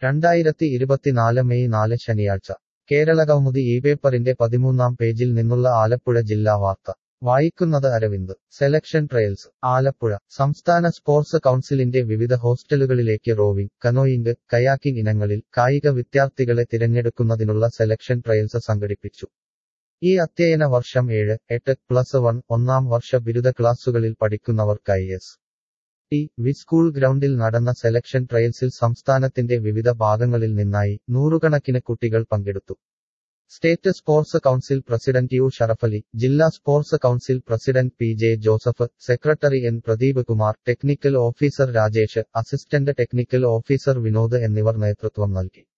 രണ്ടായിരത്തി ഇരുപത്തിനാല് മെയ് നാല് ശനിയാഴ്ച കേരളകൗമുദി ഈ പേപ്പറിന്റെ പതിമൂന്നാം പേജിൽ നിന്നുള്ള ആലപ്പുഴ ജില്ലാ വാർത്ത വായിക്കുന്നത് അരവിന്ദ് സെലക്ഷൻ ട്രയൽസ് ആലപ്പുഴ സംസ്ഥാന സ്പോർട്സ് കൗൺസിലിന്റെ വിവിധ ഹോസ്റ്റലുകളിലേക്ക് റോവിംഗ് കനോയിംഗ് കയാക്കിംഗ് ഇനങ്ങളിൽ കായിക വിദ്യാർത്ഥികളെ തിരഞ്ഞെടുക്കുന്നതിനുള്ള സെലക്ഷൻ ട്രയൽസ് സംഘടിപ്പിച്ചു ഈ അധ്യയന വർഷം ഏഴ് എട്ട് പ്ലസ് വൺ ഒന്നാം വർഷ ബിരുദ ക്ലാസുകളിൽ പഠിക്കുന്നവർക്കായി എസ് ടി വി സ്കൂൾ ഗ്രൗണ്ടിൽ നടന്ന സെലക്ഷൻ ട്രയൽസിൽ സംസ്ഥാനത്തിന്റെ വിവിധ ഭാഗങ്ങളിൽ നിന്നായി നൂറുകണക്കിന് കുട്ടികൾ പങ്കെടുത്തു state sports council president U Sharafali ജില്ലാ sports council president P J Joseph secretary N Pradeep Kumar technical officer Rajesh assistant technical officer Vinod എന്നിവർ നേതൃത്വം നൽകി